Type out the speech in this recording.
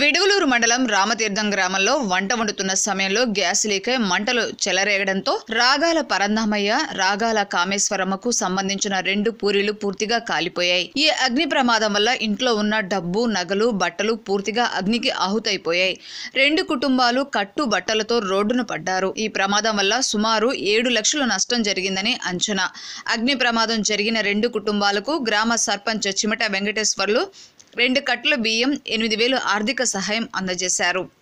విడుగులూరు మండలం రామతీర్థం గ్రామంలో వంట వండుతున్న సమయంలో గ్యాస్ లీక్ అయి మంటలు చెలరేగడంతో రాగాల పరంధామయ్య రాగాల కామేశ్వరమ్మకు సంబంధించిన రెండు పూరీలు పూర్తిగా కాలిపోయాయి ఈ అగ్ని ప్రమాదం వల్ల ఇంట్లో ఉన్న డబ్బు నగలు బట్టలు పూర్తిగా అగ్నికి ఆహుతైపోయాయి రెండు కుటుంబాలు కట్టు బట్టలతో రోడ్డున పడ్డారు ఈ ప్రమాదం వల్ల సుమారు ఏడు లక్షల నష్టం జరిగిందని అంచనా అగ్ని ప్రమాదం జరిగిన రెండు కుటుంబాలకు గ్రామ సర్పంచ్ చిమట వెంకటేశ్వర్లు రెండు కట్టల బియ్యం ఎనిమిది వేలు ఆర్థిక సహాయం అందజేశారు